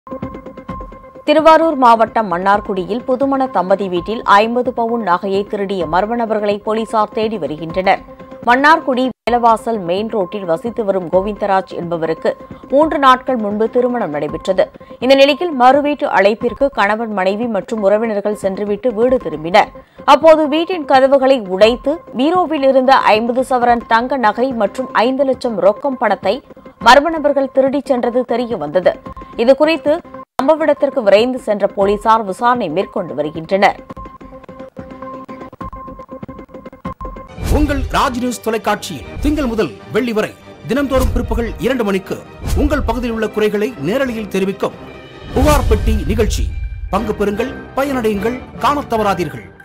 திருவாரூர் மாவட்டம் மன்னார்குடியில் புதுமண தம்பதி வீட்டில் ஐம்பது பவுன் நகையை திருடிய மர்ம நபர்களை போலீசார் தேடி வருகின்றனர் மன்னார்குடி வேலவாசல் மெயின் ரோட்டில் வசித்து வரும் கோவிந்தராஜ் என்பவருக்கு மூன்று நாட்கள் முன்பு திருமணம் நடைபெற்றது இந்த நிலையில் மறுவீட்டு அழைப்பிற்கு கணவன் மனைவி மற்றும் உறவினர்கள் சென்றுவிட்டு வீடு திரும்பினர் அப்போது வீட்டின் கதவுகளை உடைத்து பீரோவில் இருந்த ஐம்பது சவரன் தங்க நகை மற்றும் ஐந்து லட்சம் ரொக்கம் பணத்தை மர்ம நபர்கள் திருடிச் சென்றது தெரிய வந்தது இதுகுறித்து சம்பவ இடத்திற்கு விரைந்து சென்ற போலீசார் விசாரணை மேற்கொண்டு வருகின்றனர் உங்கள் ராஜ் நியூஸ் தொலைக்காட்சியில் திங்கள் முதல் வெள்ளி வரை தினம்தோறும் பிற்பகல் இரண்டு மணிக்கு உங்கள் பகுதியில் உள்ள குறைகளை நேரலையில் தெரிவிக்கும் புகார் பெட்டி நிகழ்ச்சி பங்கு பெறுங்கள் பயனடையுங்கள் காணத் தவறாதீர்கள்